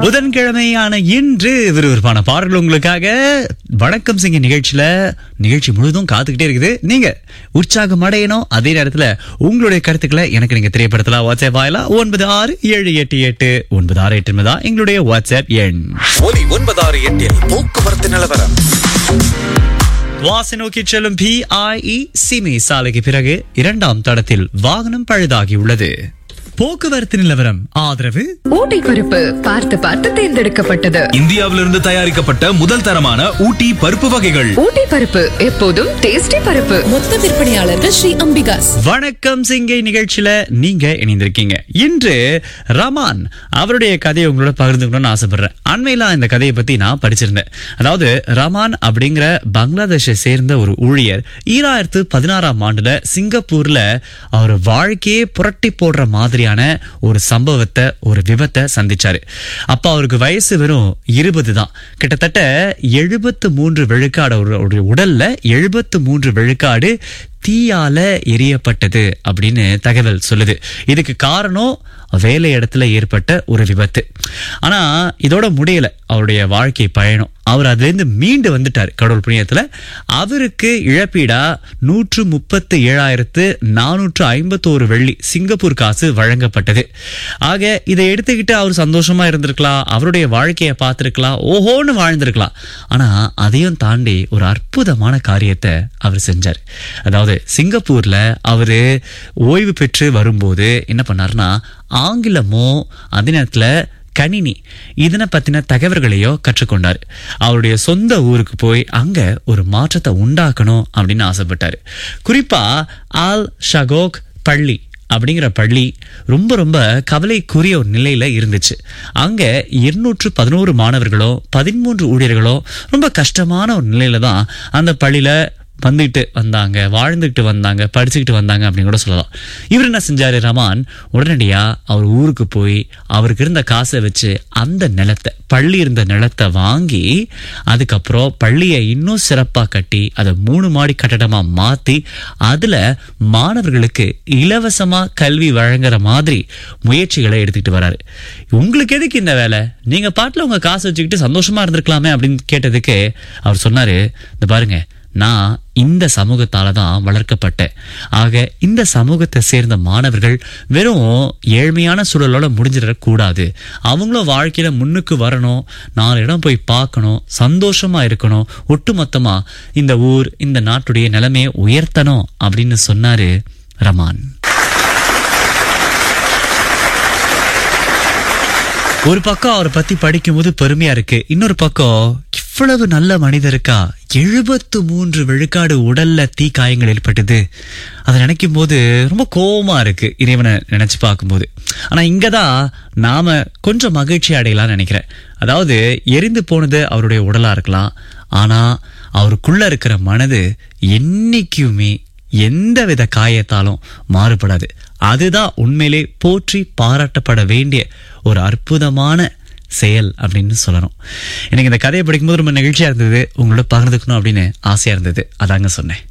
புதன்கிழமையான இன்று விறுவிறுப்பான பாடல்கள் உங்களுக்காக வணக்கம் சிங்க நிகழ்ச்சியில நிகழ்ச்சி முழுதும் காத்துக்கிட்டே இருக்குது நீங்க உற்சாகம் அடையணும் அதே நேரத்துல உங்களுடைய கருத்துக்களை எனக்கு நீங்க தெரியப்படுத்தலாம் வாட்ஸ்அப் வாயிலா ஒன்பது ஆறு ஏழு எட்டு எட்டு ஒன்பது ஆறு எட்டு என்பதா எங்களுடைய வாட்ஸ்அப் எண் ஒலி ஒன்பதாறு எட்டில் போக்குவரத்து நிலவரம் வாசை நோக்கி செல்லும் பிஐஇ சிமி சாலைக்கு பிறகு இரண்டாம் தடத்தில் வாகனம் பழுதாகி உள்ளது போக்குவரத்து நிலவரம் ஆதரவு ஊட்டி பருப்பு பார்த்து பார்த்து தேர்ந்தெடுக்கப்பட்டது இந்தியாவிலிருந்து தயாரிக்கப்பட்ட முதல் தரமான ஊட்டி பருப்பு வகைகள் ஊட்டி பருப்பு எப்போதும் டேஸ்டி பருப்பு மொத்த விற்பனையாளர்கள் ஸ்ரீ அம்பிகாஸ் வணக்கம் சிங்கை நிகழ்ச்சியில நீங்க இணைந்திருக்கீங்க இன்று ரமான் அவருடைய கதையை உங்களோட பகிர்ந்துக்கணும்னு ஆசைப்படுறேன் அண்மையில இந்த கதையை பத்தி நான் படிச்சிருந்தேன் அதாவது ரமான் அப்படிங்கிற பங்களாதேஷை சேர்ந்த ஒரு ஊழியர் ஈராயிரத்து பதினாறாம் ஆண்டுல சிங்கப்பூர்ல அவர் வாழ்க்கையே புரட்டி போடுற மாதிரியான ஒரு சம்பவத்தை ஒரு விபத்தை சந்திச்சாரு அப்ப அவருக்கு வயசு வெறும் இருபது தான் கிட்டத்தட்ட எழுபத்து மூன்று விழுக்காடு அவருடைய உடல்ல எழுபத்து மூன்று விழுக்காடு தீயால எரியப்பட்டது அப்படின்னு தகவல் சொல்லுது இதுக்கு காரணம் வேலை இடத்துல ஏற்பட்ட ஒரு விபத்து ஆனா இதோட முடியல அவருடைய வாழ்க்கை பயணம் அவர் அதுலேருந்து மீண்டு வந்துட்டார் கடவுள் புண்ணியத்துல அவருக்கு இழப்பீடா நூற்று முப்பத்து ஏழாயிரத்து நானூற்று ஐம்பத்தோரு வெள்ளி சிங்கப்பூர் காசு வழங்கப்பட்டது ஆக இதை எடுத்துக்கிட்டு அவர் சந்தோஷமா இருந்திருக்கலாம் அவருடைய வாழ்க்கையை பார்த்திருக்கலாம் ஓஹோன்னு வாழ்ந்திருக்கலாம் ஆனா அதையும் தாண்டி ஒரு அற்புதமான காரியத்தை அவர் செஞ்சார் அதாவது சிங்கப்பூர்ல அவரு ஓய்வு பெற்று வரும்போது என்ன பண்ணாருன்னா ஆங்கிலமோ அதே நேரத்துல கணினி இதனை பத்தின தகவல்களையோ கற்றுக்கொண்டார் அவருடைய சொந்த ஊருக்கு போய் அங்க ஒரு மாற்றத்தை உண்டாக்கணும் அப்படின்னு ஆசைப்பட்டாரு குறிப்பா ஆல் ஷகோக் பள்ளி அப்படிங்கிற பள்ளி ரொம்ப ரொம்ப கவலைக்குரிய ஒரு நிலையில இருந்துச்சு அங்க இருநூற்று பதினோரு மாணவர்களோ பதிமூன்று ஊழியர்களோ ரொம்ப கஷ்டமான ஒரு நிலையில தான் அந்த பள்ளியில வந்துட்டு வந்தாங்க வாழ்ந்துக்கிட்டு வந்தாங்க படிச்சுக்கிட்டு வந்தாங்க அப்படின்னு கூட சொல்லலாம் இவர் என்ன செஞ்சாரு ரமான் உடனடியா அவர் ஊருக்கு போய் அவருக்கு இருந்த காசை வச்சு அந்த நிலத்தை பள்ளி இருந்த நிலத்தை வாங்கி அதுக்கப்புறம் பள்ளியை இன்னும் சிறப்பா கட்டி அதை மூணு மாடி கட்டடமா மாத்தி அதுல மாணவர்களுக்கு இலவசமா கல்வி வழங்குற மாதிரி முயற்சிகளை எடுத்துக்கிட்டு வராரு உங்களுக்கு எதுக்கு இந்த வேலை நீங்க பாட்டுல உங்க காசு வச்சுக்கிட்டு சந்தோஷமா இருந்திருக்கலாமே அப்படின்னு கேட்டதுக்கு அவர் சொன்னாரு இந்த பாருங்க நான் இந்த சமூகத்தால தான் வளர்க்கப்பட்டேன் ஆக இந்த சமூகத்தை சேர்ந்த மாணவர்கள் வெறும் ஏழ்மையான சூழலோட முடிஞ்சிடக்கூடாது அவங்களும் வாழ்க்கையில முன்னுக்கு வரணும் நாலு இடம் போய் பார்க்கணும் சந்தோஷமா இருக்கணும் ஒட்டுமொத்தமா இந்த ஊர் இந்த நாட்டுடைய நிலைமையை உயர்த்தணும் அப்படின்னு சொன்னாரு ரமான் ஒரு பக்கம் அவரை பத்தி படிக்கும்போது பெருமையா இருக்கு இன்னொரு பக்கம் இவ்வளவு நல்ல மனிதருக்கா எழுபத்து மூன்று விழுக்காடு உடல்ல தீ காயங்கள் ஏற்பட்டது அதை நினைக்கும் போது ரொம்ப கோவமா இருக்கு இறைவனை நினைச்சு பார்க்கும்போது ஆனா இங்கதான் நாம கொஞ்சம் மகிழ்ச்சி அடையலாம்னு நினைக்கிறேன் அதாவது எரிந்து போனது அவருடைய உடலா இருக்கலாம் ஆனா அவருக்குள்ள இருக்கிற மனது என்னைக்குமே எந்தவித காயத்தாலும் மாறுபடாது அதுதான் உண்மையிலே போற்றி பாராட்டப்பட வேண்டிய ஒரு அற்புதமான செயல் அப்படின்னு சொல்லணும் எனக்கு இந்த கதையை படிக்கும்போது ரொம்ப நெகிழ்ச்சியா இருந்தது உங்களோட பகிர்ந்துக்கணும் அப்படின்னு ஆசையா இருந்தது அதாங்க சொன்னேன்